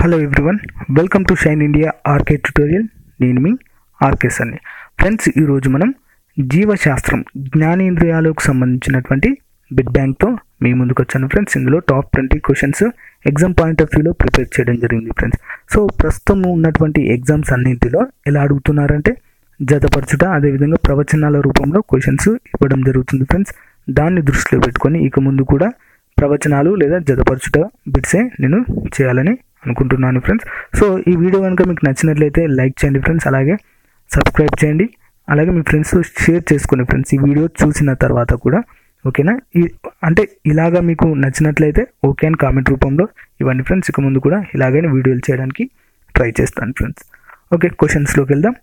hello everyone welcome to shine India RK tutorial నేను మీ RK సన్ని friends ఈరోజు మనం జీవశాస్త్రం జ్ఞానేంద్రియాలకు సంబంధించినటువంటి బిడ్ బ్యాంక్తో మీ ముందుకు వచ్చాను ఫ్రెండ్స్ ఇందులో top twenty questions exam point of వ్యూలో ప్రిపేర్ చేయడం జరిగింది ఫ్రెండ్స్ సో ప్రస్తుతం ఉన్నటువంటి ఎగ్జామ్స్ అన్నింటిలో ఎలా అడుగుతున్నారంటే జతపరచుట అదేవిధంగా ప్రవచనాల రూపంలో క్వశ్చన్స్ ఇవ్వడం జరుగుతుంది ఫ్రెండ్స్ దాన్ని దృష్టిలో పెట్టుకొని ఇక ముందు కూడా ప్రవచనాలు లేదా జతపరచుట బిట్సే నేను చేయాలని అనుకుంటున్నాను ఫ్రెండ్స్ సో ఈ వీడియో కనుక మీకు నచ్చినట్లయితే లైక్ చేయండి ఫ్రెండ్స్ అలాగే సబ్స్క్రైబ్ చేయండి అలాగే మీ ఫ్రెండ్స్ షేర్ చేసుకోండి ఫ్రెండ్స్ ఈ వీడియో చూసిన తర్వాత కూడా ఓకేనా ఈ అంటే ఇలాగా మీకు నచ్చినట్లయితే ఓకే అని కామెంట్ రూపంలో ఇవ్వండి ఫ్రెండ్స్ ఇక ముందు కూడా ఇలాగే వీడియోలు చేయడానికి ట్రై చేస్తాను ఫ్రెండ్స్ ఓకే క్వశ్చన్స్లోకి వెళ్దాం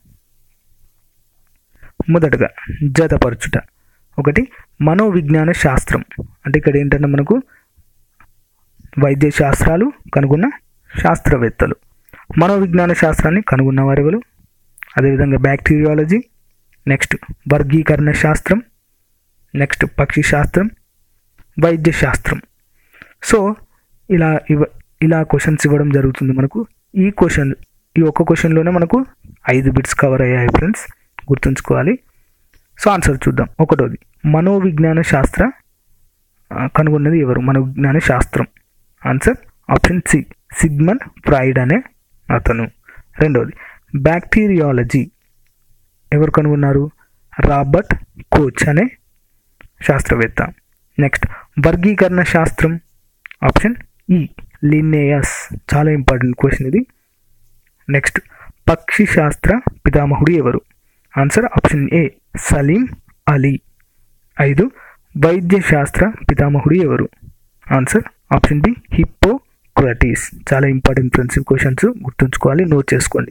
మొదటగా జతపరచుట ఒకటి మనోవిజ్ఞాన శాస్త్రం అంటే ఇక్కడ ఏంటంటే మనకు వైద్య శాస్త్రాలు కనుగొన్న శాస్త్రవేత్తలు మనోవిజ్ఞాన శాస్త్రాన్ని కనుగొన్న వారెవరు అదేవిధంగా బ్యాక్టీరియాలజీ నెక్స్ట్ వర్గీకరణ శాస్త్రం నెక్స్ట్ పక్షి శాస్త్రం వైద్య శాస్త్రం సో ఇలా ఇవ ఇలా క్వశ్చన్స్ ఇవ్వడం జరుగుతుంది మనకు ఈ క్వశ్చన్ ఈ ఒక్క క్వశ్చన్లోనే మనకు ఐదు బిట్స్ కవర్ అయ్యాయి ఫ్రెండ్స్ గుర్తుంచుకోవాలి సో ఆన్సర్ చూద్దాం ఒకటోది మనోవిజ్ఞాన శాస్త్ర ఆ, కనుగొన్నది ఎవరు మనోవిజ్ఞాన శాస్త్రం answer option C Sigmund Freud అనే అతను రెండవది బ్యాక్టీరియాలజీ ఎవరు కనుగొన్నారు రాబర్ట్ కోచ్ అనే శాస్త్రవేత్త నెక్స్ట్ వర్గీకరణ శాస్త్రం ఆప్షన్ ఈ లిన్నేయస్ చాలా ఇంపార్టెంట్ క్వశ్చన్ ఇది నెక్స్ట్ పక్షి శాస్త్ర పితామహుడు ఎవరు answer option A Salim Ali ఐదు వైద్య శాస్త్ర పితామహుడు ఎవరు ఆన్సర్ ఆప్షన్ బి హిప్పోక్రటీస్ చాలా ఇంపార్టెంట్ ఫ్రెండ్స్ క్వశ్చన్స్ గుర్తుంచుకోవాలి నోట్ చేసుకోండి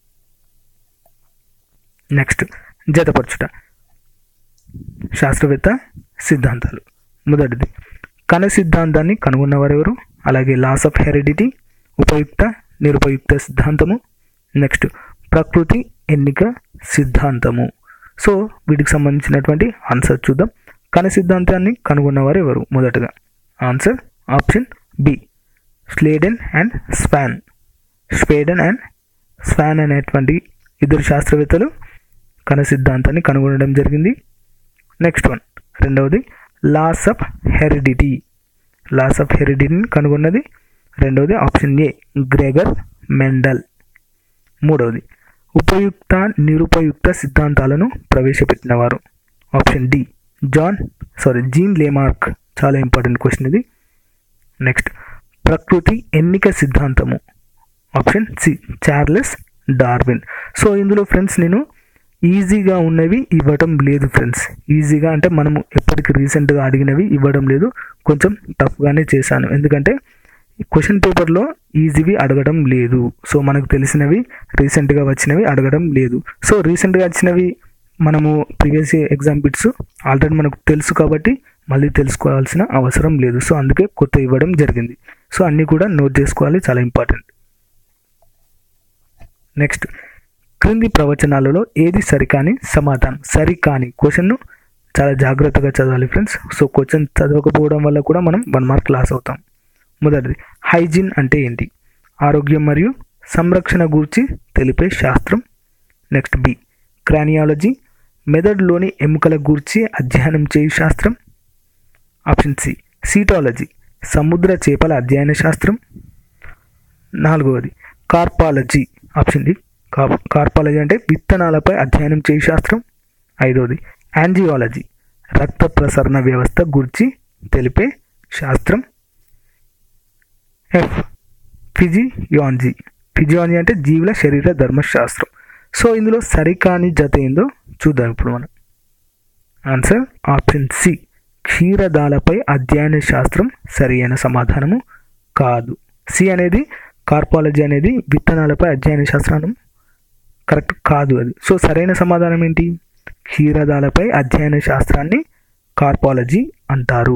నెక్స్ట్ జతపరచుట శాస్త్రవేత్త సిద్ధాంతాలు మొదటిది కణ సిద్ధాంతాన్ని కనుగొన్నవారెవరు అలాగే లాస్ ఆఫ్ హెరిడిటీ ఉపయుక్త నిరుపయుక్త సిద్ధాంతము నెక్స్ట్ ప్రకృతి ఎన్నిక సిద్ధాంతము సో వీటికి సంబంధించినటువంటి ఆన్సర్ చూద్దాం కణ సిద్ధాంతాన్ని కనుగొన్నవారు ఎవరు మొదటగా answer option B Schleiden and Schwann Schleiden and Schwann అనేటువంటి ఇద్దరు శాస్త్రవేత్తలు కణ సిద్ధాంతాన్ని కనుగొనడం జరిగింది నెక్స్ట్ వన్ రెండవది laws of heredity laws of హెరిడిటీని కనుగొన్నది రెండవది ఆప్షన్ ఏ గ్రెగర్ మెండల్ మూడవది ఉపయుక్త నిరుపయుక్త సిద్ధాంతాలను ప్రవేశపెట్టినవారు option D John sorry Jean Lamarck చాలా ఇంపార్టెంట్ క్వశ్చన్ ఇది నెక్స్ట్ ప్రకృతి ఎన్నిక సిద్ధాంతము option C Charles Darwin so ఇందులో ఫ్రెండ్స్ నేను ఈజీగా ఉన్నవి ఇవ్వడం లేదు ఫ్రెండ్స్ ఈజీగా అంటే మనము ఎప్పటికి రీసెంట్గా అడిగినవి ఇవ్వడం లేదు కొంచెం టఫ్గానే చేశాను ఎందుకంటే క్వశ్చన్ పేపర్లో ఈజీవి అడగడం లేదు సో మనకు తెలిసినవి రీసెంట్గా వచ్చినవి అడగడం లేదు సో రీసెంట్గా వచ్చినవి మనము ప్రీవియస్ ఎగ్జామ్ బిట్స్ ఆల్రెడీ మనకు తెలుసు కాబట్టి మళ్ళీ తెలుసుకోవాల్సిన అవసరం లేదు సో అందుకే కొత్త ఇవ్వడం జరిగింది సో అన్నీ కూడా నోట్ చేసుకోవాలి చాలా ఇంపార్టెంట్ నెక్స్ట్ క్రింది ప్రవచనాలలో ఏది సరికాని సమాధానం సరికాని క్వశ్చన్ను చాలా జాగ్రత్తగా చదవాలి ఫ్రెండ్స్ సో క్వశ్చన్ చదవకపోవడం వల్ల కూడా మనం వన్ మార్క్ లాస్ అవుతాం మొదటిది హైజీన్ అంటే ఏంటి ఆరోగ్యం మరియు సంరక్షణ గురించి తెలిపే శాస్త్రం నెక్స్ట్ బి క్రానియాలజీ మెదడులోని ఎముకల గూర్చి అధ్యయనం చేయు శాస్త్రం ఆప్షన్ సి సీటాలజీ సముద్ర చేపల అధ్యయన శాస్త్రం నాలుగవది కార్పాలజీ ఆప్షన్ డి కా- కార్పాలజీ అంటే విత్తనాలపై అధ్యయనం చేయు శాస్త్రం ఐదవది యాంజియాలజీ రక్త ప్రసరణ వ్యవస్థ గురించి తెలిపే శాస్త్రం ఎఫ్ ఫిజియాలజీ ఫిజియాలజీ అంటే జీవుల శరీర ధర్మశాస్త్రం సో ఇందులో సరికాని జత ఏందో చూద్దాం ఇప్పుడు మనం ఆన్సర్ ఆప్షన్ సి క్షీరదాలపై అధ్యయన శాస్త్రం సరి అయిన సమాధానము కాదు సి అనేది కార్పాలజీ అనేది విత్తనాలపై అధ్యయన శాస్త్రం కరెక్ట్ కాదు అది సో సరైన సమాధానం ఏంటి క్షీరదాలపై అధ్యయన శాస్త్రాన్ని కార్పాలజీ అంటారు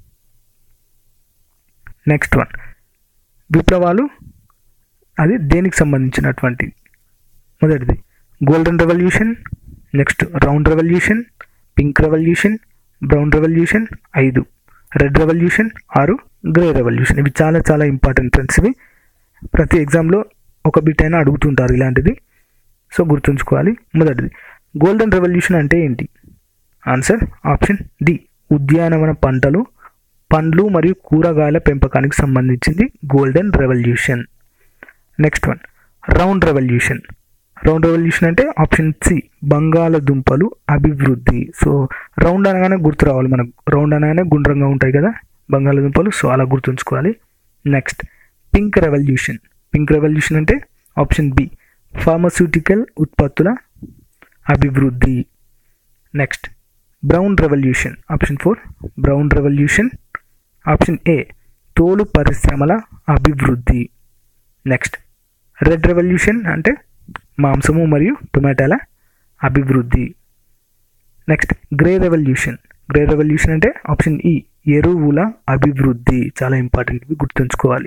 నెక్స్ట్ వన్ విప్లవాలు అది దేనికి సంబంధించినటువంటి మొదటిది golden revolution next round revolution pink revolution brown revolution ఐదు రెడ్ రెవల్యూషన్ ఆరు గ్రే రెవల్యూషన్ ఇవి చాలా చాలా ఇంపార్టెంట్ ఫ్రెండ్స్ ఇవి ప్రతి ఎగ్జామ్లో ఒక బిట్ అయినా అడుగుతుంటారు ఇలాంటిది సో గుర్తుంచుకోవాలి మొదటిది గోల్డెన్ రెవల్యూషన్ అంటే ఏంటి ఆన్సర్ ఆప్షన్ డి ఉద్యానవన పంటలు పండ్లు మరియు కూరగాయల పెంపకానికి సంబంధించింది golden revolution next one round revolution round revolution అంటే ఆప్షన్ సి బంగాళదుంపలు అభివృద్ధి సో రౌండ్ అనగానే గుర్తు రావాలి మనకు రౌండ్ అనగానే గుండ్రంగా ఉంటాయి కదా బంగాళదుంపలు సో అలా గుర్తుంచుకోవాలి next pink revolution pink revolution అంటే ఆప్షన్ బి ఫార్మస్యూటికల్ ఉత్పత్తుల అభివృద్ధి next brown revolution option four brown revolution option A తోలు పరిశ్రమల అభివృద్ధి నెక్స్ట్ రెడ్ రెవల్యూషన్ అంటే మాంసము మరియు టొమాటోల అభివృద్ధి next grey revolution grey revolution అంటే ఆప్షన్ ఈ ఎరువుల అభివృద్ధి చాలా ఇంపార్టెంట్ ఇవి గుర్తుంచుకోవాలి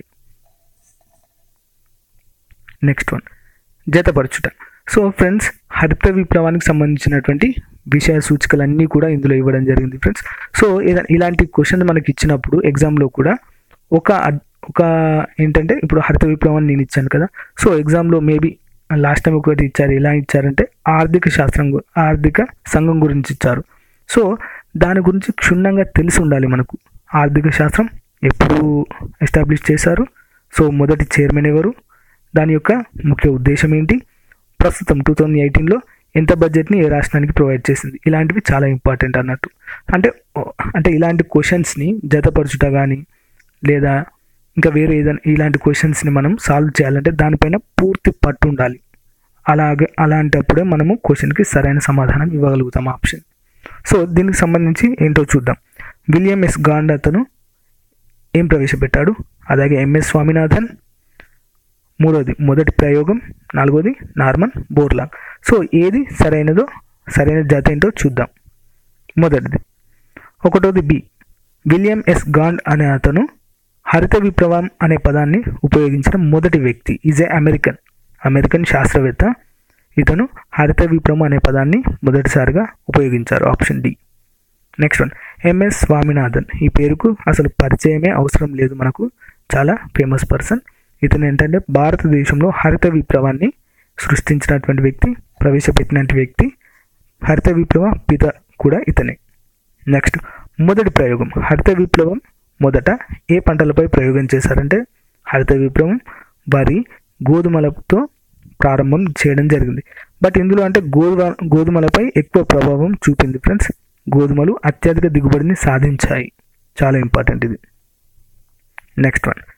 నెక్స్ట్ వన్ జతపరచుట సో ఫ్రెండ్స్ హరిత విప్లవానికి సంబంధించినటువంటి విషయ సూచికలన్నీ కూడా ఇందులో ఇవ్వడం జరిగింది ఫ్రెండ్స్ సో ఏద- ఇలాంటి క్వశ్చన్ మనకి ఇచ్చినప్పుడు ఎగ్జామ్లో కూడా ఒక అడ్- ఒక ఏంటంటే ఇప్పుడు హరిత విప్లవం అని నేను ఇచ్చాను కదా సో ఎగ్జామ్లో మేబీ లాస్ట్ టైం ఒకటి ఇచ్చారు ఎలా ఇచ్చారంటే ఆర్థిక శాస్త్రం గు- ఆర్థిక సంఘం గురించి ఇచ్చారు సో దాని గురించి క్షుణ్ణంగా తెలిసి ఉండాలి మనకు ఆర్థిక శాస్త్రం ఎప్పుడు ఎస్టాబ్లిష్ చేశారు సో మొదటి చైర్మన్ ఎవరు దాని యొక్క ముఖ్య ఉద్దేశం ఏంటి ప్రస్తుతం టూ థౌజండ్ ఎయిటీన్లో ఎంత బడ్జెట్ని ఏ రాష్ట్రానికి ప్రొవైడ్ చేసింది ఇలాంటివి చాలా ఇంపార్టెంట్ అన్నట్టు అంటే ఓ- అంటే ఇలాంటి క్వశ్చన్స్ని జతపరచుట కానీ లేదా ఇంకా వేరే ఏదైనా ఇలాంటి క్వశ్చన్స్ని మనం సాల్వ్ చేయాలంటే దానిపైన పూర్తి పట్టు ఉండాలి అలాగే అలాంటప్పుడే మనము క్వశ్చన్కి సరైన సమాధానం ఇవ్వగలుగుతాం ఆప్షన్ సో దీనికి సంబంధించి ఏంటో చూద్దాం విలియం ఎస్ గాండ్ అతను ఏం ప్రవేశపెట్టాడు అలాగే ఎంఎస్ స్వామినాథన్ మూడోది మొదటి ప్రయోగం నాలుగోది నార్మన్ బోర్లాగ్ సో ఏది సరైనదో సరైన జత ఏంటో చూద్దాం మొదటిది ఒకటోది బి విలియం ఎస్ గాండ్ అనే అతను హరిత విప్లవం అనే పదాన్ని ఉపయోగించిన మొదటి వ్యక్తి ఈజ్ ఏ అమెరికన్ అమెరికన్ శాస్త్రవేత్త ఇతను హరిత విప్లవం అనే పదాన్ని మొదటిసారిగా ఉపయోగించారు option D next one MS Swaminathan ఈ పేరుకు అసలు పరిచయమే అవసరం లేదు మనకు చాలా ఫేమస్ పర్సన్ ఇతను ఏంటంటే భారతదేశంలో హరిత విప్లవాన్ని సృష్టించినటువంటి వ్యక్తి ప్రవేశపెట్టినటువంటి వ్యక్తి హరిత విప్లవ పిత కూడా ఇతనే నెక్స్ట్ మొదటి ప్రయోగం హరిత విప్లవం మొదట ఏ పంటలపై ప్రయోగం చేశారంటే హరిత విప్లవం వరి గోధుమలతో ప్రారంభం చేయడం జరిగింది బట్ ఇందులో అంటే గోధుమ గోధుమలపై ఎక్కువ ప్రభావం చూపింది ఫ్రెండ్స్ గోధుమలు అత్యధిక దిగుబడిని సాధించాయి చాలా ఇంపార్టెంట్ ఇది next one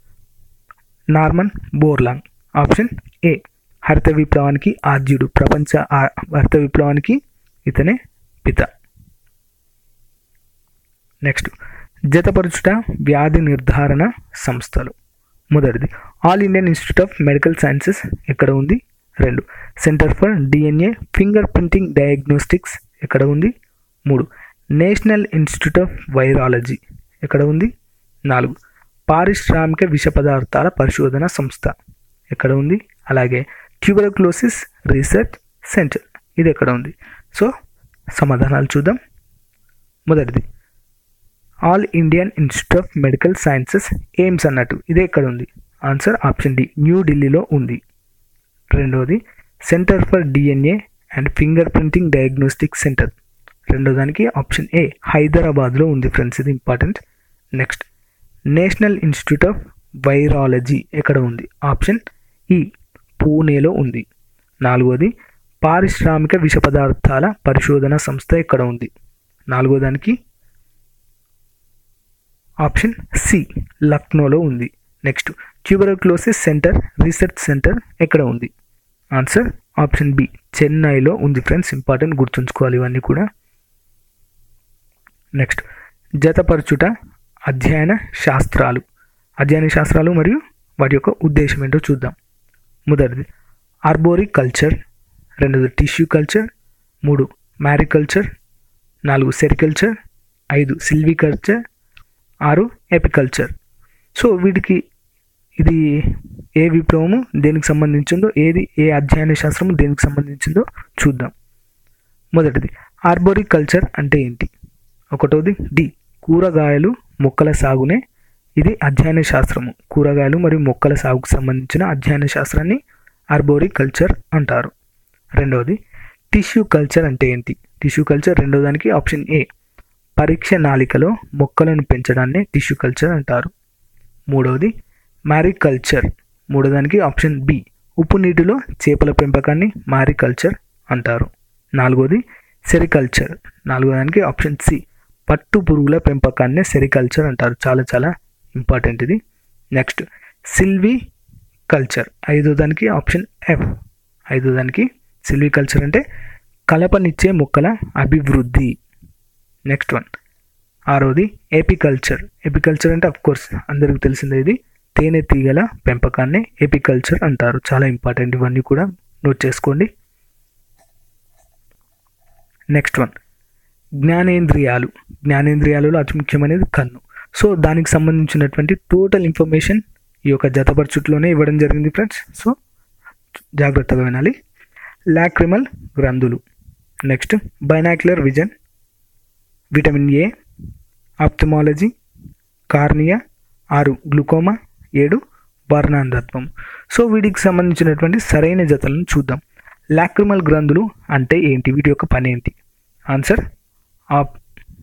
Norman Borlaug option A హరిత విప్లవానికి ఆద్యుడు ప్రపంచ ఆ- హరిత విప్లవానికి ఇతనే పిత నెక్స్ట్ జతపరచుట వ్యాధి నిర్ధారణ సంస్థలు మొదటిది all Indian institute of medical sciences ఎక్కడ ఉంది రెండు centre for DNA fingerprinting diagnostics ఎక్కడ ఉంది మూడు నేషనల్ ఇన్స్టిట్యూట్ ఆఫ్ వైరాలజీ ఎక్కడ ఉంది నాలుగు పారిశ్రామిక విష పదార్థాల పరిశోధన సంస్థ ఎక్కడ ఉంది అలాగే ట్యూబర్క్లోసిస్ రీసెర్చ్ సెంటర్ ఇది ఎక్కడ ఉంది సో సమాధానాలు చూద్దాం మొదటిది all Indian institute of medical sciences AIIMS అన్నట్టు ఇదే ఎక్కడ ఉంది ఆన్సర్ ఆప్షన్ డి న్యూఢిల్లీలో ఉంది రెండవది centre for DNA and fingerprinting diagnostic centre రెండో దానికి ఆప్షన్ ఏ హైదరాబాద్లో ఉంది ఫ్రెండ్స్ ఇది important next national institute of virology ఎక్కడ ఉంది ఆప్షన్ ఈ పూణేలో ఉంది నాలుగోది పారిశ్రామిక విష పదార్థాల పరిశోధన సంస్థ ఎక్కడ ఉంది నాలుగో దానికి ఆప్షన్ సి లక్నోలో ఉంది next tuberculosis centre research centre ఎక్కడ ఉంది ఆన్సర్ ఆప్షన్ బి చెన్నైలో ఉంది ఫ్రెండ్స్ ఇంపార్టెంట్ గుర్తుంచుకోవాలి ఇవన్నీ కూడా నెక్స్ట్ జతపరచుట అధ్యయన శాస్త్రాలు అధ్యయన శాస్త్రాలు మరియు వాటి యొక్క ఉద్దేశం ఏంటో చూద్దాం మొదటిది ఆర్బోరీ కల్చర్ రెండోది టిష్యూ కల్చర్ మూడు మ్యారికల్చర్ నాలుగు సెరికల్చర్ ఐదు సిల్వికల్చర్ ఆరు ఎపికల్చర్ సో వీటికి ఇది ఏ విప్లవము దేనికి సంబంధించిందో ఏది ఏ అధ్యయన శాస్త్రం దేనికి సంబంధించిందో చూద్దాం మొదటిది ఆర్బోరీ కల్చర్ అంటే ఏంటి ఒకటోది డి కూరగాయలు మొక్కల సాగునే ఇది అధ్యయన శాస్త్రము కూరగాయలు మరియు మొక్కల సాగుకు సంబంధించిన అధ్యయన శాస్త్రాన్ని ఆర్బోరికల్చర్ అంటారు రెండవది టిష్యూ కల్చర్ అంటే ఏంటి టిష్యూ కల్చర్ రెండో దానికి ఆప్షన్ ఏ పరీక్ష నాళికలో మొక్కలను పెంచడాన్ని టిష్యూ కల్చర్ అంటారు మూడవది మ్యారికల్చర్ మూడో దానికి ఆప్షన్ బి ఉప్పు నీటిలో చేపల పెంపకాన్ని మ్యారికల్చర్ అంటారు నాలుగోది సెరికల్చర్ నాలుగో దానికి ఆప్షన్ సి పట్టు పురుగుల పెంపకాన్ని సెరికల్చర్ అంటారు చాలా చాలా ఇంపార్టెంట్ ఇది నెక్స్ట్ సిల్వీ కల్చర్ ఐదో దానికి ఆప్షన్ ఎఫ్ ఐదో దానికి సిల్వీ కల్చర్ అంటే కలపనిచ్చే మొక్కల అభివృద్ధి నెక్స్ట్ వన్ ఆరోది ఎపికల్చర్ ఎపికల్చర్ అంటే అఫ్ కోర్స్ అందరికి తెలిసిందే ఇది తేనె తీగల పెంపకాన్ని ఎపికల్చర్ అంటారు చాలా ఇంపార్టెంట్ ఇవన్నీ కూడా నోట్ చేసుకోండి నెక్స్ట్ వన్ జ్ఞానేంద్రియాలు జ్ఞానేంద్రియాలలో అతి ముఖ్యమైనది కన్ను సో దానికి సంబంధించినటువంటి టోటల్ ఇన్ఫర్మేషన్ ఈ యొక్క జతపరచుట్లోనే ఇవ్వడం జరిగింది ఫ్రెండ్స్ సో జాగ్రత్తగా వినాలి లాక్రిమల్ గ్రంథులు next binocular vision vitamin A ophthalmology cornea ఆరు గ్లూకోమా ఏడు వర్ణాంధత్వం సో వీటికి సంబంధించినటువంటి సరైన జతలను చూద్దాం లాక్రిమల్ గ్రంథులు అంటే ఏంటి వీటి యొక్క పని ఏంటి ఆన్సర్ ఆప్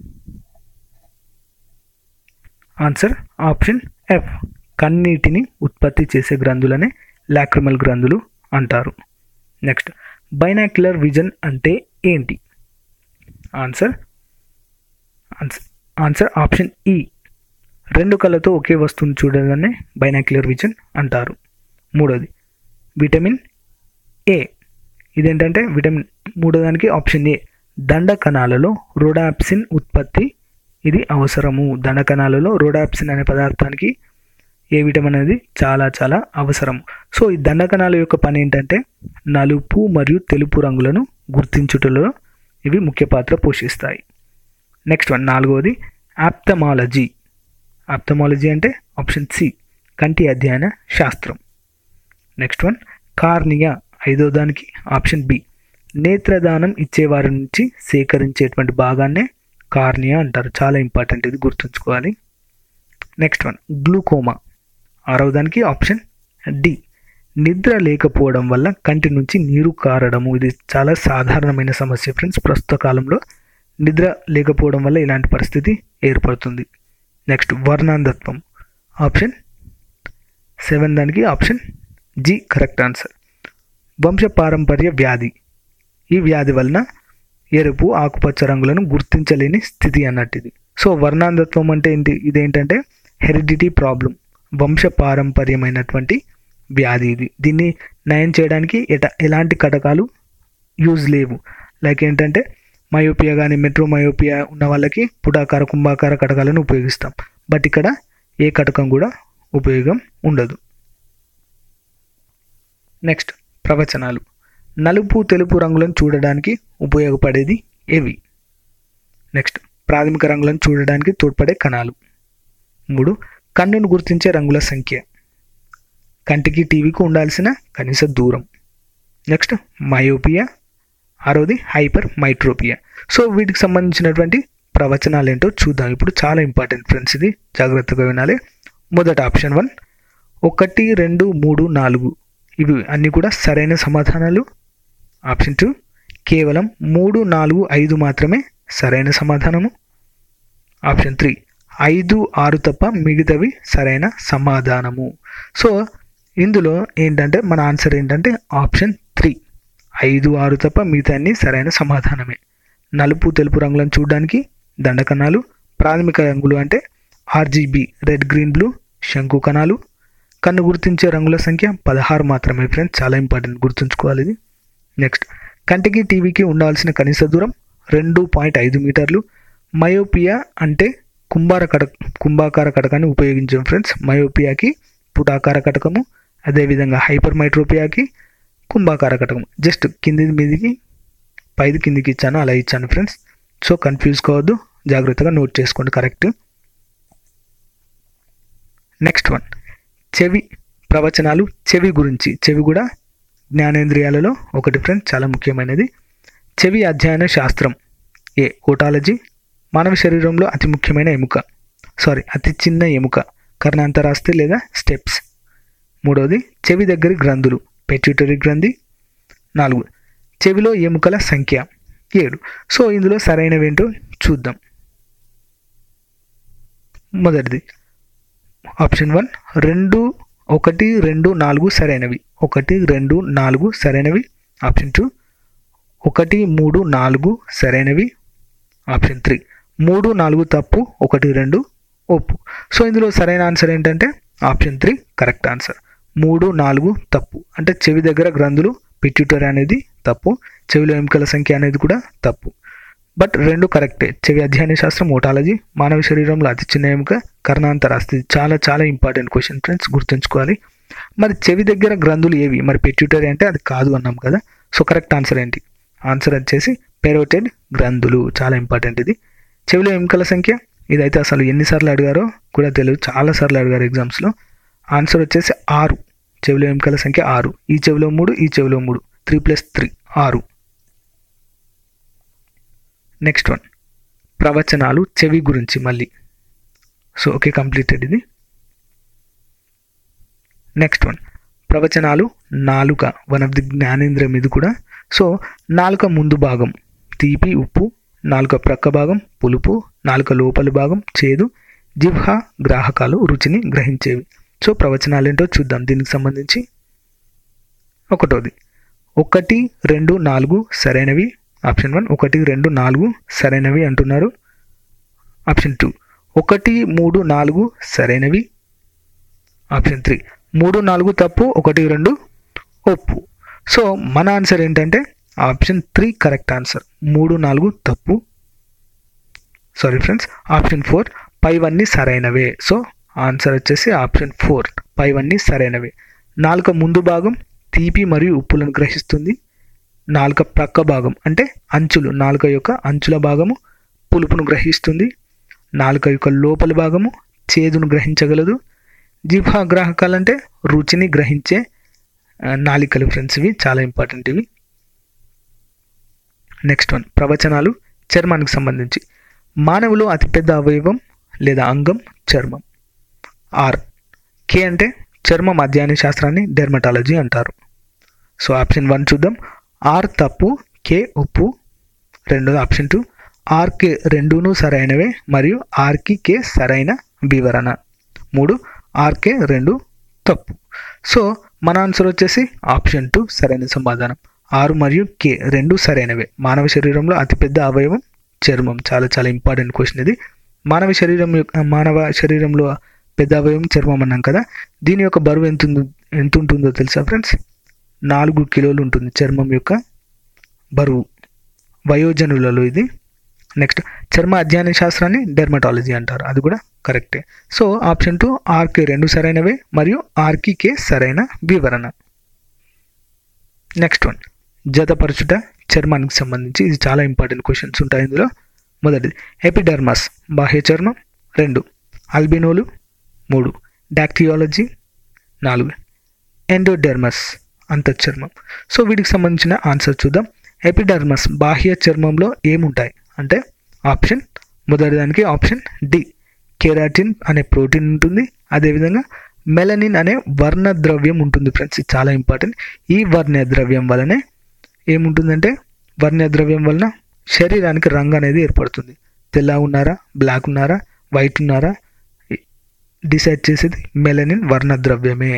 ఆన్సర్ ఆప్షన్ ఎఫ్ కన్నీటిని ఉత్పత్తి చేసే గ్రంథులనే లాక్రిమల్ గ్రంథులు అంటారు నెక్స్ట్ బైనాక్యులర్ విజన్ అంటే ఏంటి ఆన్సర్ ఆన్సర్ ఆన్సర్ ఆప్షన్ ఈ రెండు కళ్ళతో ఒకే వస్తువును చూడడాన్ని బైనాక్యులర్ విజన్ అంటారు మూడోది విటమిన్ ఏ ఇదేంటంటే విటమిన్ మూడోదానికి ఆప్షన్ ఏ దండ కణాలలో రోడాప్సిన్ ఉత్పత్తి ఇది అవసరము దండ కణాలలో రోడాప్సిన్ అనే పదార్థానికి ఏ విటమిన్ అనేది చాలా చాలా అవసరం సో ఈ దండ కణాల యొక్క పని ఏంటంటే నలుపు మరియు తెలుపు రంగులను గుర్తించుటలో ఇవి ముఖ్య పాత్ర పోషిస్తాయి నెక్స్ట్ వన్ నాలుగవది ఆప్తమాలజీ ఆప్తమాలజీ అంటే ఆప్షన్ సి కంటి అధ్యయన శాస్త్రం నెక్స్ట్ వన్ కార్నియా ఐదో దానికి ఆప్షన్ బి నేత్రదానం ఇచ్చేవారి నుంచి సేకరించేటువంటి భాగాన్నే కార్నియా అంటారు చాలా ఇంపార్టెంట్ ఇది గుర్తుంచుకోవాలి నెక్స్ట్ వన్ గ్లూకోమా ఆరవ దానికి ఆప్షన్ డి నిద్ర లేకపోవడం వల్ల కంటి నుంచి నీరు కారడము ఇది చాలా సాధారణమైన సమస్య ఫ్రెండ్స్ ప్రస్తుత కాలంలో నిద్ర లేకపోవడం వల్ల ఇలాంటి పరిస్థితి ఏర్పడుతుంది నెక్స్ట్ వర్ణాంధత్వం ఆప్షన్ సెవెన్ దానికి ఆప్షన్ జి కరెక్ట్ ఆన్సర్ వంశపారంపర్య వ్యాధి ఈ వ్యాధి వలన ఎరుపు ఆకుపచ్చ రంగులను గుర్తించలేని స్థితి అన్నట్టు ఇది సో వర్ణాంధత్వం అంటే ఏంటి ఇదేంటంటే హెరిడిటీ ప్రాబ్లం వంశపారంపర్యమైనటువంటి వ్యాధి ఇది దీన్ని నయం చేయడానికి ఎట ఎలాంటి కటకాలు యూజ్ లేవు లైక్ ఏంటంటే మయోపియా కానీ మెట్రో మయోపియా ఉన్న వాళ్ళకి పుటాకార కుంభాకార కటకాలను ఉపయోగిస్తాం బట్ ఇక్కడ ఏ కటకం కూడా ఉపయోగం ఉండదు నెక్స్ట్ ప్రవచనాలు నలుపు తెలుపు రంగులను చూడడానికి ఉపయోగపడేది ఏవి నెక్స్ట్ ప్రాథమిక రంగులను చూడడానికి తోడ్పడే కణాలు మూడు కన్నును గుర్తించే రంగుల సంఖ్య కంటికి టీవీకి ఉండాల్సిన కనీస దూరం నెక్స్ట్ మయోపియా ఆరోది హైపర్ మైట్రోపియా సో వీటికి సంబంధించినటువంటి ప్రవచనాలు ఏంటో చూద్దాం ఇప్పుడు చాలా ఇంపార్టెంట్ ఫ్రెండ్స్ ఇది జాగ్రత్తగా వినాలి మొదట ఆప్షన్ వన్ ఒకటి రెండు మూడు నాలుగు ఇవి అన్నీ కూడా సరైన సమాధానాలు ఆప్షన్ టూ కేవలం మూడు నాలుగు ఐదు మాత్రమే సరైన సమాధానము ఆప్షన్ త్రీ ఐదు ఆరు తప్ప మిగతావి సరైన సమాధానము సో ఇందులో ఏంటంటే మన ఆన్సర్ ఏంటంటే ఆప్షన్ త్రీ ఐదు ఆరు తప్ప మిగతా అన్ని సరైన సమాధానమే నలుపు తెలుపు రంగులను చూడడానికి దండకణాలు ప్రాథమిక రంగులు అంటే ఆర్జీబీ రెడ్ గ్రీన్ బ్లూ శంకు కణాలు కన్ను గుర్తించే రంగుల సంఖ్య పదహారు మాత్రమే ఫ్రెండ్స్ చాలా ఇంపార్టెంట్ గుర్తుంచుకోవాలి ఇది నెక్స్ట్ కంటికి టీవీకి ఉండాల్సిన కనీస దూరం రెండు పాయింట్ ఐదు మీటర్లు మయోపియా అంటే కుంభార కట కుంభాకార కటకాన్ని ఉపయోగించాం ఫ్రెండ్స్ మయోపియాకి పుటాకార కటకము అదేవిధంగా హైపర్ మైట్రోపియాకి కుంభాకార కటకం జస్ట్ కింది మీదికి పైది కిందికి ఇచ్చాను అలా ఇచ్చాను ఫ్రెండ్స్ సో కన్ఫ్యూజ్ కావద్దు జాగ్రత్తగా నోట్ చేసుకోండి కరెక్ట్ నెక్స్ట్ వన్ చెవి ప్రవచనాలు చెవి గురించి చెవి కూడా జ్ఞానేంద్రియాలలో ఒకటి ఫ్రెండ్స్ చాలా ముఖ్యమైనది చెవి అధ్యయన శాస్త్రం ఏ ఓటాలజీ మానవ శరీరంలో అతి ముఖ్యమైన ఎముక సారీ అతి చిన్న ఎముక కర్ణాంతరాస్తి లేదా స్టెప్స్ మూడవది చెవి దగ్గరి గ్రంథులు పెట్యూటరీ గ్రంథి నాలుగు చెవిలో ఎముకల సంఖ్య ఏడు సో ఇందులో సరైనవేంటో చూద్దాం మొదటిది ఆప్షన్ వన్ రెండు ఒకటి రెండు నాలుగు సరైనవి ఒకటి రెండు నాలుగు సరైనవి ఆప్షన్ టూ ఒకటి మూడు నాలుగు సరైనవి ఆప్షన్ త్రీ మూడు నాలుగు తప్పు ఒకటి రెండు ఒప్పు సో ఇందులో సరైన ఆన్సర్ ఏంటంటే ఆప్షన్ త్రీ కరెక్ట్ ఆన్సర్ మూడు నాలుగు తప్పు అంటే చెవి దగ్గర గ్రంథులు పిట్యూటరీ అనేది తప్పు చెవిలో ఎముకల సంఖ్య అనేది కూడా తప్పు బట్ రెండు కరెక్టే చెవి అధ్యయన శాస్త్రం ఓటాలజీ మానవ శరీరంలో అతి చిన్న ఎముక కర్ణాంతరాస్తి చాలా చాలా ఇంపార్టెంట్ క్వశ్చన్ ఫ్రెండ్స్ గుర్తుంచుకోవాలి మరి చెవి దగ్గర గ్రంథులు ఏవి మరి పెట్యూటరీ అంటే అది కాదు అన్నాం కదా సో కరెక్ట్ ఆన్సర్ ఏంటి ఆన్సర్ వచ్చేసి పెరోటెడ్ గ్రంథులు చాలా ఇంపార్టెంట్ ఇది చెవిలో ఎముకల సంఖ్య ఇదైతే అసలు ఎన్నిసార్లు అడిగారో కూడా తెలియదు చాలా సార్లు అడిగారు ఎగ్జామ్స్లో ఆన్సర్ వచ్చేసి ఆరు చెవిలో ఎముకల సంఖ్య ఆరు ఈ చెవిలో మూడు ఈ చెవిలో మూడు త్రీ ప్లస్ త్రీ ఆరు నెక్స్ట్ వన్ ప్రవచనాలు చెవి గురించి మళ్ళీ సో ఓకే కంప్లీటెడ్ ఇది నెక్స్ట్ వన్ ప్రవచనాలు నాలుక వన్ ఆఫ్ ది జ్ఞానేంద్రియం ఇది కూడా సో నాలుక ముందు భాగం తీపి ఉప్పు నాలుక ప్రక్క భాగం పులుపు నాలుక లోపలి భాగం చేదు జిహ్వ గ్రాహకాలు రుచిని గ్రహించేవి సో ప్రవచనాలు ఏంటో చూద్దాం దీనికి సంబంధించి ఒకటోది ఒకటి రెండు నాలుగు సరైనవి ఆప్షన్ వన్ ఒకటి రెండు నాలుగు సరైనవి అంటున్నారు ఆప్షన్ టూ ఒకటి మూడు నాలుగు సరైనవి ఆప్షన్ త్రీ మూడు నాలుగు తప్పు ఒకటి రెండు ఒప్పు సో మన ఆన్సర్ ఏంటంటే ఆప్షన్ త్రీ కరెక్ట్ ఆన్సర్ మూడు నాలుగు తప్పు సారీ ఫ్రెండ్స్ ఆప్షన్ ఫోర్ పైవన్నీ సరైనవే సో ఆన్సర్ వచ్చేసి ఆప్షన్ ఫోర్ పైవన్నీ సరైనవే నాలుక ముందు భాగం తీపి మరియు ఉప్పులను గ్రహిస్తుంది నాలుక ప్రక్క భాగం అంటే అంచులు నాలుక యొక్క అంచుల భాగము పులుపును గ్రహిస్తుంది నాలుక యొక్క లోపల భాగము చేదును గ్రహించగలదు జిహ్వ గ్రాహకాలు అంటే రుచిని గ్రహించే ఆ, నాలికలు ఫ్రెండ్స్ ఇవి చాలా ఇంపార్టెంట్ ఇవి నెక్స్ట్ వన్ ప్రవచనాలు చర్మానికి సంబంధించి మానవులో అతిపెద్ద అవయవం లేదా అంగం చర్మం ఆర్ కే అంటే చర్మం అధ్యయన శాస్త్రాన్ని డెర్మటాలజీ అంటారు సో ఆప్షన్ వన్ చూద్దాం ఆర్ తప్పు కే ఉప్పు రెండోది ఆప్షన్ టూ ఆర్కే రెండును సరైనవే మరియు ఆర్కి కే సరైన వివరణ మూడు ఆర్కే రెండు తప్పు సో మన ఆన్సర్ వచ్చేసి ఆప్షన్ టూ సరైన సమాధానం ఆరు మరియు కే రెండు సరైనవే మానవ శరీరంలో అతిపెద్ద అవయవం చర్మం చాలా చాలా ఇంపార్టెంట్ క్వశ్చన్ ఇది మానవ శరీరం యొక్క మానవ శరీరంలో పెద్ద అవయవం చర్మం అన్నాం కదా దీని యొక్క బరువు ఎంత ఉందో ఎంత ఉంటుందో తెలుసా ఫ్రెండ్స్ నాలుగు కిలోలు ఉంటుంది చర్మం యొక్క బరువు వయోజనులలో ఇది నెక్స్ట్ చర్మ అధ్యయన శాస్త్రాన్ని డెర్మటాలజీ అంటారు అది కూడా కరెక్టే సో ఆప్షన్ టూ ఆర్కే రెండు సరైనవే మరియు ఆర్కి కే సరైన వివరణ నెక్స్ట్ వన్ జతపరచుట చర్మానికి సంబంధించి ఇది చాలా ఇంపార్టెంట్ క్వశ్చన్స్ ఉంటాయి ఇందులో మొదటిది ఎపిడర్మస్ బాహ్య చర్మం రెండు అల్బినోలు మూడు డాక్టియాలజీ నాలుగు ఎండోడెర్మస్ అంతఃచర్మం సో వీటికి సంబంధించిన ఆన్సర్ చూద్దాం ఎపిడర్మస్ బాహ్య చర్మంలో ఏముంటాయి అంటే ఆప్షన్ మొదటి దానికి ఆప్షన్ డి కెరాటిన్ అనే ప్రోటీన్ ఉంటుంది అదేవిధంగా మెలనిన్ అనే వర్ణ ద్రవ్యం ఉంటుంది ఫ్రెండ్స్ ఇది చాలా ఇంపార్టెంట్ ఈ వర్ణ ద్రవ్యం వలనే ఏముంటుందంటే వర్ణ ద్రవ్యం వలన శరీరానికి రంగు అనేది ఏర్పడుతుంది తెల్ల ఉన్నారా బ్లాక్ ఉన్నారా వైట్ ఉన్నారా డిసైడ్ చేసేది మెలనిన్ వర్ణ ద్రవ్యమే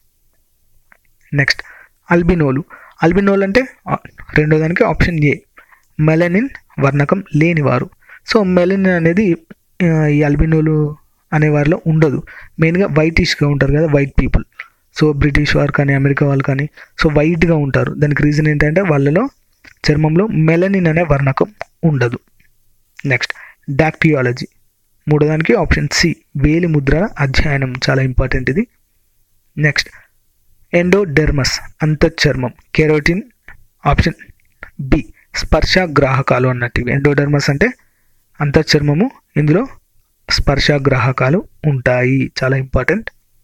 నెక్స్ట్ అల్బినోలు అల్బినోలు అంటే ఆ, రెండో దానికి ఆప్షన్ ఏ మెలనిన్ వర్ణకం లేనివారు సో మెలనిన్ అనేది ఆ, ఈ అల్బినోలు అనే వారిలో ఉండదు మెయిన్గా వైటిష్గా ఉంటారు కదా వైట్ పీపుల్ సో బ్రిటిష్ వారు కానీ అమెరికా వాళ్ళు కానీ సో వైట్గా ఉంటారు దానికి రీజన్ ఏంటంటే వాళ్ళలో చర్మంలో మెలనిన్ అనే వర్ణకం ఉండదు నెక్స్ట్ డాక్టియాలజీ మూడోదానికి ఆప్షన్ సి వేలి ముద్ర అధ్యయనం చాలా ఇంపార్టెంట్ ఇది నెక్స్ట్ ఎండోడెర్మస్ అంతఃచర్మం కెరోటిన్ ఆప్షన్ బి స్పర్శ గ్రాహకాలు అన్నట్టు ఇవి ఎండోడెర్మస్ అంటే అంతఃచర్మము ఇందులో స్పర్శ గ్రాహకాలు ఉంటాయి చాలా ఇంపార్టెంట్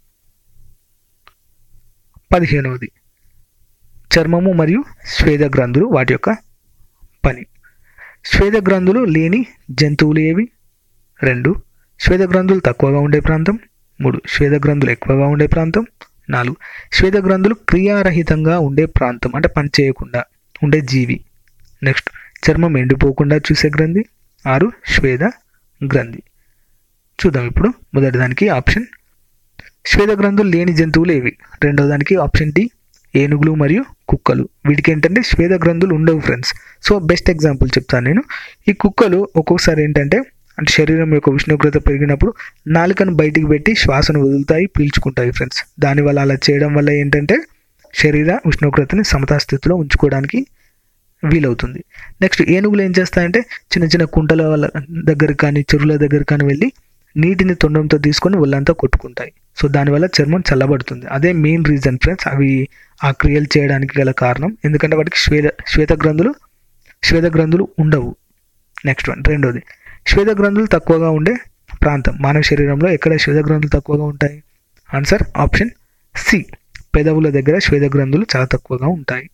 పదిహేనవది చర్మము మరియు స్వేద గ్రంథులు వాటి యొక్క పని స్వేద గ్రంథులు లేని జంతువులు ఏవి రెండు స్వేద గ్రంథులు తక్కువగా ఉండే ప్రాంతం మూడు శ్వేత గ్రంథులు ఎక్కువగా ఉండే ప్రాంతం నాలుగు శ్వేత గ్రంథులు క్రియారహితంగా ఉండే ప్రాంతం అంటే పని చేయకుండా ఉండే జీవి నెక్స్ట్ చర్మం ఎండిపోకుండా చూసే గ్రంథి ఆరు శ్వేత గ్రంథి చూద్దాం ఇప్పుడు మొదటి దానికి ఆప్షన్ శ్వేత గ్రంథులు లేని జంతువులు ఏవి రెండో దానికి ఆప్షన్ డి ఏనుగులు మరియు కుక్కలు వీటికి ఏంటంటే శ్వేత గ్రంథులు ఉండవు ఫ్రెండ్స్ సో బెస్ట్ ఎగ్జాంపుల్ చెప్తాను నేను ఈ కుక్కలు ఒక్కొక్కసారి ఏంటంటే అంటే శరీరం యొక్క ఉష్ణోగ్రత పెరిగినప్పుడు నాలుకను బయటికి పెట్టి శ్వాసను వదులుతాయి పీల్చుకుంటాయి ఫ్రెండ్స్ దానివల్ల అలా చేయడం వల్ల ఏంటంటే శరీర ఉష్ణోగ్రతని సమతా స్థితిలో ఉంచుకోవడానికి వీలవుతుంది నెక్స్ట్ ఏనుగులు ఏం చేస్తాయంటే చిన్న చిన్న కుంటల వాళ్ళ దగ్గర కానీ చెరువుల దగ్గర కానీ వెళ్ళి నీటిని తొండంతో తీసుకొని ఒళ్ళంతా కొట్టుకుంటాయి సో దానివల్ల చర్మం చల్లబడుతుంది అదే మెయిన్ రీజన్ ఫ్రెండ్స్ అవి ఆ క్రియలు చేయడానికి గల కారణం ఎందుకంటే వాటికి శ్వేత శ్వేత గ్రంథులు శ్వేత గ్రంథులు ఉండవు నెక్స్ట్ వన్ రెండోది శ్వేత గ్రంథులు తక్కువగా ఉండే ప్రాంతం మానవ శరీరంలో ఎక్కడ శ్వేత గ్రంథులు తక్కువగా ఉంటాయి ఆన్సర్ ఆప్షన్ సి పెదవుల దగ్గర శ్వేత గ్రంథులు చాలా తక్కువగా ఉంటాయి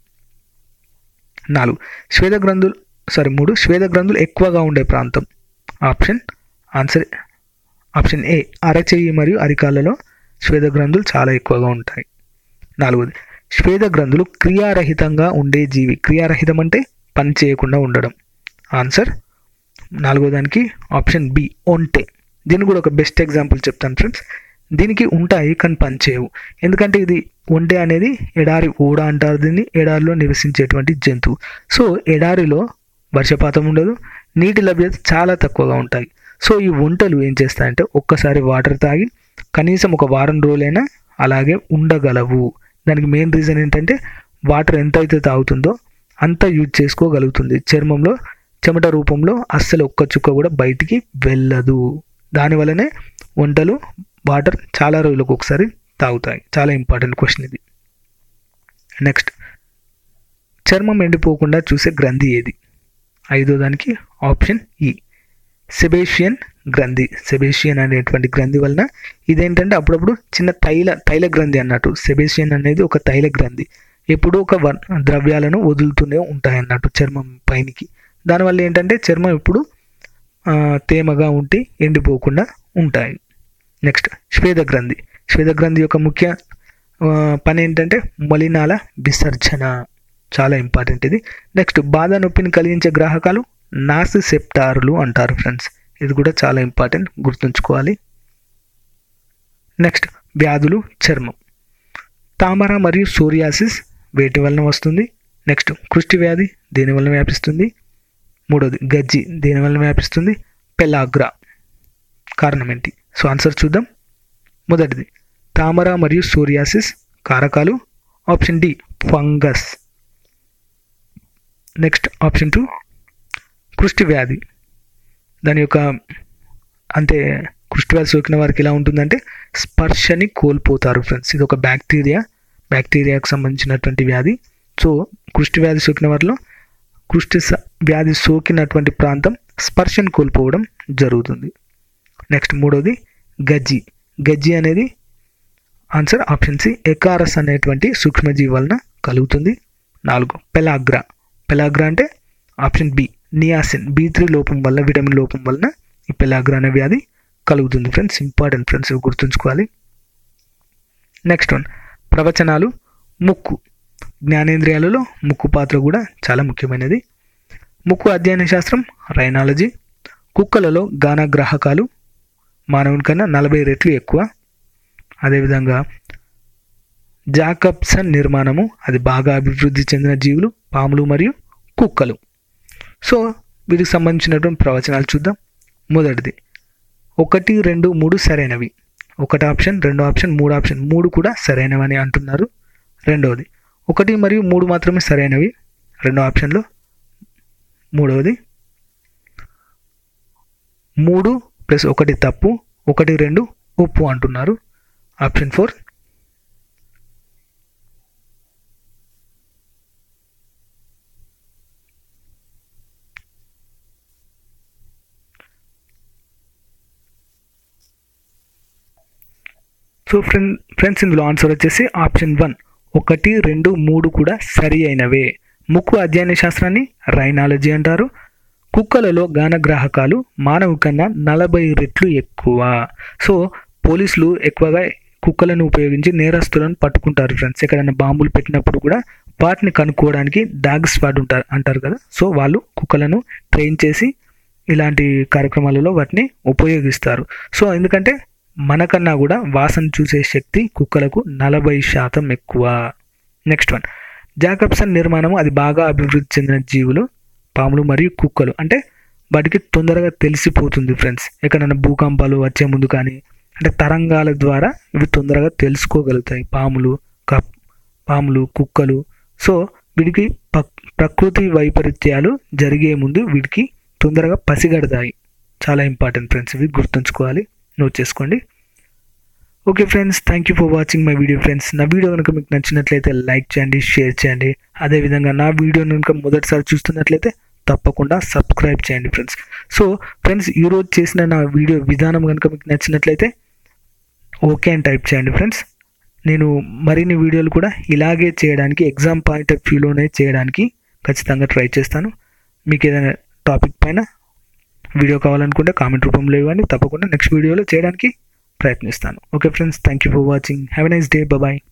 నాలుగు శ్వేత గ్రంథులు సారీ మూడు శ్వేత గ్రంథులు ఎక్కువగా ఉండే ప్రాంతం ఆప్షన్ ఆన్సర్ ఆప్షన్ ఏ అరచెయ్యి మరియు అరికాళ్ళలో శ్వేత గ్రంథులు చాలా ఎక్కువగా ఉంటాయి నాలుగోది శ్వేత గ్రంథులు క్రియారహితంగా ఉండే జీవి క్రియారహితం అంటే పని చేయకుండా ఉండడం ఆన్సర్ నాలుగో దానికి ఆప్షన్ బి ఒంటె దీన్ని కూడా ఒక బెస్ట్ ఎగ్జాంపుల్ చెప్తాను ఫ్రెండ్స్ దీనికి ఉంటాయి కానీ పని చేయవు ఎందుకంటే ఇది ఒంటె అనేది ఎడారి ఓడ అంటారు దీన్ని ఎడారిలో నివసించేటువంటి జంతువు సో ఎడారిలో వర్షపాతం ఉండదు నీటి లభ్యత చాలా తక్కువగా ఉంటాయి సో ఈ ఒంటలు ఏం చేస్తాయంటే ఒక్కసారి వాటర్ తాగి కనీసం ఒక వారం రోజులైనా అలాగే ఉండగలవు దానికి మెయిన్ రీజన్ ఏంటంటే వాటర్ ఎంత అయితే తాగుతుందో అంత యూజ్ చేసుకోగలుగుతుంది చర్మంలో చెమట రూపంలో అస్సలు ఒక్క చుక్క కూడా బయటికి వెళ్ళదు దానివల్లనే వంటలు వాటర్ చాలా రోజులకు ఒకసారి తాగుతాయి చాలా ఇంపార్టెంట్ క్వశ్చన్ ఇది నెక్స్ట్ చర్మం ఎండిపోకుండా చూసే గ్రంథి ఏది ఐదో దానికి ఆప్షన్ ఈ సెబేషియన్ గ్రంథి సెబేషియన్ అనేటువంటి గ్రంథి వలన ఇదేంటంటే అప్పుడప్పుడు చిన్న తైల తైల గ్రంథి అన్నట్టు సెబేషియన్ అనేది ఒక తైల గ్రంథి ఎప్పుడూ ఒక వర్ ద్రవ్యాలను వదులుతూనే ఉంటాయి అన్నట్టు చర్మం పైనికి దానివల్ల ఏంటంటే చర్మం ఎప్పుడు ఆ, తేమగా ఉండి ఎండిపోకుండా ఉంటాయి నెక్స్ట్ శ్వేత గ్రంథి శ్వేత గ్రంథి యొక్క ముఖ్య ఆ, పని ఏంటంటే మలినాల విసర్జన చాలా ఇంపార్టెంట్ ఇది నెక్స్ట్ బాధ నొప్పిని కలిగించే గ్రాహకాలు నాసిసెప్టార్లు అంటారు ఫ్రెండ్స్ ఇది కూడా చాలా ఇంపార్టెంట్ గుర్తుంచుకోవాలి నెక్స్ట్ వ్యాధులు చర్మం తామర మరియు సోరియాసిస్ వేటి వలన వస్తుంది నెక్స్ట్ కుష్టి వ్యాధి దేని వలన వ్యాపిస్తుంది మూడోది గజ్జి దేని వలన వ్యాపిస్తుంది పెలాగ్రా కారణం ఏంటి సో ఆన్సర్ చూద్దాం మొదటిది తామర మరియు సోరియాసిస్ కారకాలు option D fungus next option two కుష్టి వ్యాధి దాని యొక్క అంటే కుష్టి వ్యాధి సోకిన వారికి ఎలా ఉంటుందంటే స్పర్శని కోల్పోతారు ఫ్రెండ్స్ ఇది ఒక బ్యాక్టీరియా బ్యాక్టీరియాకు సంబంధించినటువంటి వ్యాధి సో కుష్టి వ్యాధి సోకిన వారిలో కుష్టి స- వ్యాధి సోకినటువంటి ప్రాంతం స్పర్శను కోల్పోవడం జరుగుతుంది నెక్స్ట్ మూడోది గజ్జి గజ్జి అనేది ఆన్సర్ ఆప్షన్ సి ఎకారస్ అనేటువంటి సూక్ష్మజీవి వలన కలుగుతుంది నాలుగు పెలాగ్రా పెలాగ్రా అంటే option B niacin B three లోపం వల్ల విటమిన్ లోపం వలన ఈ పెలాగ్రా అనే వ్యాధి కలుగుతుంది ఫ్రెండ్స్ ఇంపార్టెంట్ ఫ్రెండ్స్ ఇవి గుర్తుంచుకోవాలి నెక్స్ట్ వన్ ప్రవచనాలు ముక్కు జ్ఞానేంద్రియాలలో ముక్కు పాత్ర కూడా చాలా ముఖ్యమైనది ముక్కు అధ్యయన శాస్త్రం రైనాలజీ కుక్కలలో గానగ్రాహకాలు మానవుని కన్నా నలభై రెట్లు ఎక్కువ అదేవిధంగా జాకబ్సన్ నిర్మాణము అది బాగా అభివృద్ధి చెందిన జీవులు పాములు మరియు కుక్కలు సో వీటికి సంబంధించినటువంటి ప్రవచనాలు చూద్దాం మొదటిది ఒకటి రెండు మూడు సరైనవి ఒకటి ఆప్షన్ రెండో ఆప్షన్ మూడు ఆప్షన్ మూడు కూడా సరైనవని అంటున్నారు రెండవది ఒకటి మరియు మూడు మాత్రమే సరైనవి రెండో ఆప్షన్లో మూడవది మూడు ప్లస్ ఒకటి తప్పు ఒకటి రెండు ఉప్పు అంటున్నారు option four so friend friends ఇందులో ఆన్సర్ వచ్చేసి ఆప్షన్ వన్ ఒకటి రెండు మూడు కూడా సరి అయినవే ముక్కు అధ్యయన శాస్త్రాన్ని రైనాలజీ అంటారు కుక్కలలో గానగ్రాహకాలు మానవు కన్నా నలభై రెట్లు ఎక్కువ సో పోలీసులు ఎక్కువగా కుక్కలను ఉపయోగించి నేరస్తులను పట్టుకుంటారు ఫ్రెండ్స్ ఎక్కడైనా బాంబులు పెట్టినప్పుడు కూడా వాటిని కనుక్కోవడానికి డాగ్ స్క్వాడ్ ఉంటారు అంటారు కదా సో వాళ్ళు కుక్కలను ట్రైన్ చేసి ఇలాంటి కార్యక్రమాలలో వాటిని ఉపయోగిస్తారు సో ఎందుకంటే మనకన్నా కూడా వాసన చూసే శక్తి కుక్కలకు నలభై శాతం ఎక్కువ నెక్స్ట్ వన్ జాకబ్సన్ నిర్మాణం అది బాగా అభివృద్ధి చెందిన జీవులు పాములు మరియు కుక్కలు అంటే వాటికి తొందరగా తెలిసిపోతుంది ఫ్రెండ్స్ ఎక్కడైనా భూకంపాలు వచ్చే ముందు కానీ అంటే తరంగాల ద్వారా ఇవి తొందరగా తెలుసుకోగలుగుతాయి పాములు కప్ పాములు కుక్కలు సో వీటికి ప్రకృతి వైపరీత్యాలు జరిగే ముందు వీటికి తొందరగా పసిగడతాయి చాలా ఇంపార్టెంట్ ఫ్రెండ్స్ ఇవి గుర్తుంచుకోవాలి నోట్ చేసుకోండి okay friends thank you for watching my video friends నా వీడియో కనుక మీకు నచ్చినట్లయితే లైక్ చేయండి షేర్ చేయండి అదేవిధంగా నా వీడియో కనుక మొదటిసారి చూస్తున్నట్లయితే తప్పకుండా సబ్స్క్రైబ్ చేయండి ఫ్రెండ్స్ సో ఫ్రెండ్స్ ఈరోజు చేసిన నా వీడియో విధానం కనుక మీకు నచ్చినట్లయితే ఓకే అని టైప్ చేయండి ఫ్రెండ్స్ నేను మరిన్ని వీడియోలు కూడా ఇలాగే చేయడానికి ఎగ్జామ్ పాయింట్ ఆఫ్ వ్యూలోనే చేయడానికి ఖచ్చితంగా ట్రై చేస్తాను మీకు ఏదైనా టాపిక్ పైన వీడియో కావాలనుకుంటే కామెంట్ రూపంలో ఇవ్వండి తప్పకుండా నెక్స్ట్ వీడియోలో చేయడానికి ప్రయత్నిస్తాను okay friends thank you for watching have a nice day bye